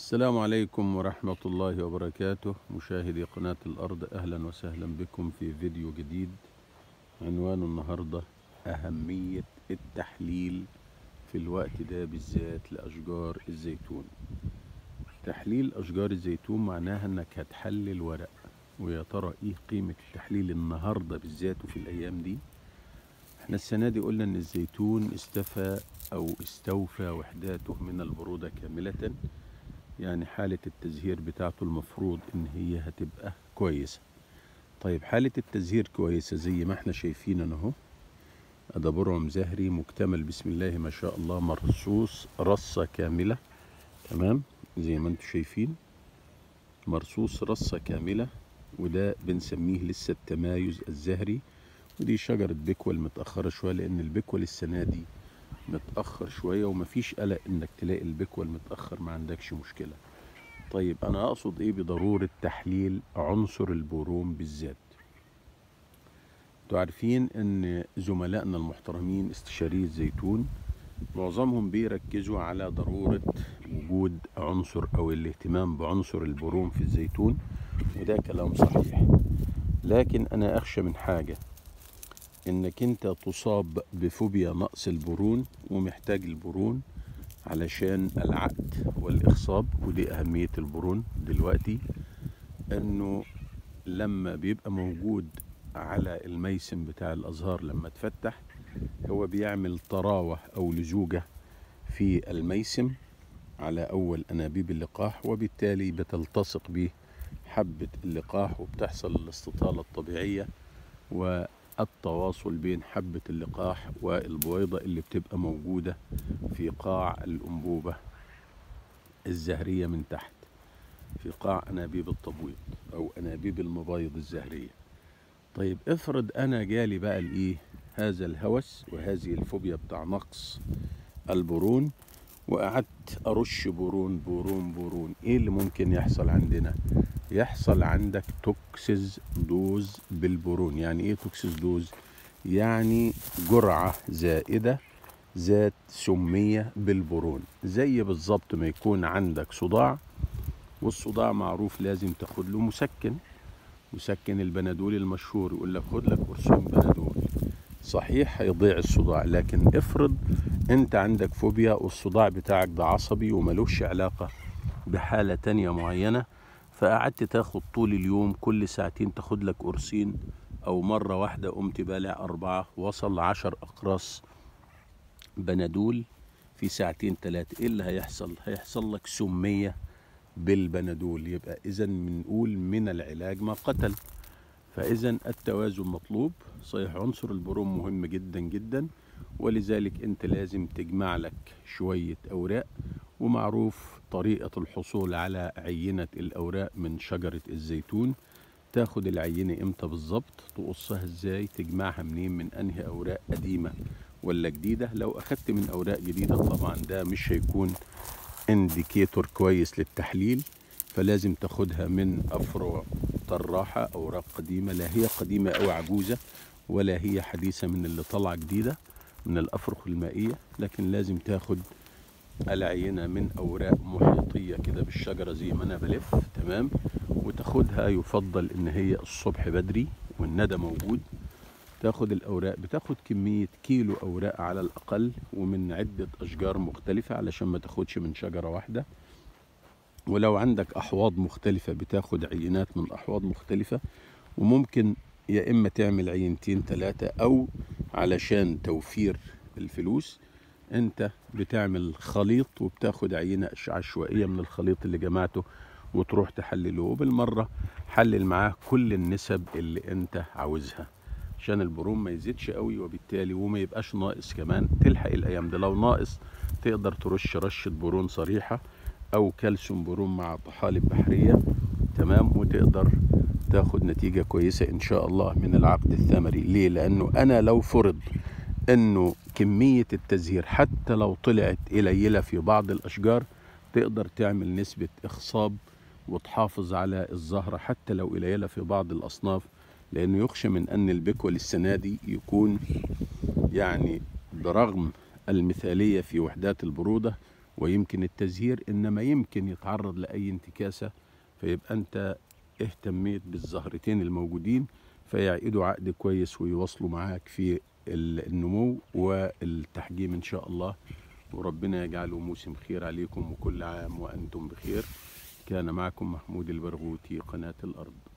السلام عليكم ورحمة الله وبركاته مشاهدي قناة الأرض أهلا وسهلا بكم في فيديو جديد عنوان النهاردة أهمية التحليل في الوقت ده بالذات لأشجار الزيتون تحليل أشجار الزيتون معناها أنك هتحلل ورق ويا ترى إيه قيمة التحليل النهاردة بالذات وفي الأيام دي احنا السنة دي قلنا ان الزيتون استفى او استوفى وحداته من البرودة كاملة يعني حالة التزهير بتاعته المفروض ان هي هتبقى كويسة طيب حالة التزهير كويسة زي ما احنا شايفين انا اهو ده برعم زهري مكتمل بسم الله ما شاء الله مرصوص رصة كاملة تمام زي ما انتم شايفين مرصوص رصة كاملة وده بنسميه لسه التمايز الزهري ودي شجرة بيكول متأخرة شوية لأن البيكول السنة دي متأخر شوية ومفيش قلق إنك تلاقي البيكول متأخر ما عندكش مشكلة طيب أنا أقصد إيه بضرورة تحليل عنصر البوروم بالذات انتوا عارفين إن زملائنا المحترمين استشاري الزيتون معظمهم بيركزوا على ضرورة وجود عنصر أو الاهتمام بعنصر البوروم في الزيتون وده كلام صحيح لكن أنا أخشى من حاجة انك انت تصاب بفوبيا نقص البرون ومحتاج البرون علشان العقد والاخصاب ودي اهمية البرون دلوقتي انه لما بيبقى موجود على الميسم بتاع الازهار لما تفتح هو بيعمل طراوة او لزوجة في الميسم على اول انابيب اللقاح وبالتالي بتلتصق به حبة اللقاح وبتحصل الاستطالة الطبيعية و التواصل بين حبة اللقاح والبويضة اللي بتبقى موجودة في قاع الأنبوبة الزهرية من تحت في قاع أنابيب التبويض أو أنابيب المبايض الزهرية طيب افرض أنا جالي بقى الإيه هذا الهوس وهذه الفوبيا بتاع نقص البرون وقعدت أرش برون برون برون إيه اللي ممكن يحصل عندنا يحصل عندك توكسيز دوز بالبرون يعني ايه توكسيز دوز يعني جرعة زائدة ذات سمية بالبرون زي بالظبط ما يكون عندك صداع والصداع معروف لازم تاخد له مسكن مسكن البنادول المشهور يقول لك خد لك قرصين بنادول صحيح هيضيع الصداع لكن افرض انت عندك فوبيا والصداع بتاعك ده عصبي وملوش علاقة بحالة تانية معينة فقعدت تاخد طول اليوم كل ساعتين تاخد لك قرصين او مرة واحدة قمت بالع اربعة وصل عشر اقراص بنادول في ساعتين تلاتة ايه اللي هيحصل هيحصل لك سمية بالبنادول يبقى اذا بنقول من العلاج ما قتل فاذا التوازن مطلوب صحيح عنصر البروم مهم جدا جدا ولذلك انت لازم تجمع لك شوية اوراق ومعروف طريقة الحصول على عينة الأوراق من شجرة الزيتون تاخد العينة امتى بالظبط تقصها ازاي تجمعها منين من انهي اوراق قديمة ولا جديدة لو اخدت من اوراق جديدة طبعا ده مش هيكون انديكيتور كويس للتحليل فلازم تاخدها من افرع طراحة اوراق قديمة لا هي قديمة او عجوزة ولا هي حديثة من اللي طالعة جديدة من الافرخ المائية لكن لازم تاخد العينة من أوراق محيطية كده بالشجرة زي ما أنا بلف تمام وتاخدها يفضل إن هي الصبح بدري والندى موجود تاخد الأوراق بتاخد كمية كيلو أوراق على الأقل ومن عدة أشجار مختلفة علشان ما تاخدش من شجرة واحدة ولو عندك أحواض مختلفة بتاخد عينات من أحواض مختلفة وممكن يا إما تعمل عينتين ثلاثة أو علشان توفير الفلوس انت بتعمل خليط وبتاخد عينة عشوائية من الخليط اللي جمعته وتروح تحلله وبالمرة حلل معاه كل النسب اللي انت عاوزها عشان البروم ما يزيدش قوي وبالتالي وما يبقاش ناقص كمان تلحق الايام ده لو ناقص تقدر ترش رشة برون صريحة او كالسيوم برون مع طحالب بحرية تمام وتقدر تاخد نتيجة كويسة ان شاء الله من العقد الثمري ليه لانه انا لو فرض انه كمية التزهير حتى لو طلعت قليلة في بعض الاشجار تقدر تعمل نسبة اخصاب وتحافظ على الزهرة حتى لو قليلة في بعض الاصناف لانه يخشى من ان البكول السنة دي يكون يعني برغم المثالية في وحدات البرودة ويمكن التزهير إنما يمكن يتعرض لأي انتكاسة فيبقى أنت اهتميت بالزهرتين الموجودين فيعقدوا عقد كويس ويواصلوا معاك في النمو والتحجيم إن شاء الله وربنا يجعله موسم خير عليكم وكل عام وأنتم بخير كان معكم محمود البرغوثي قناة الأرض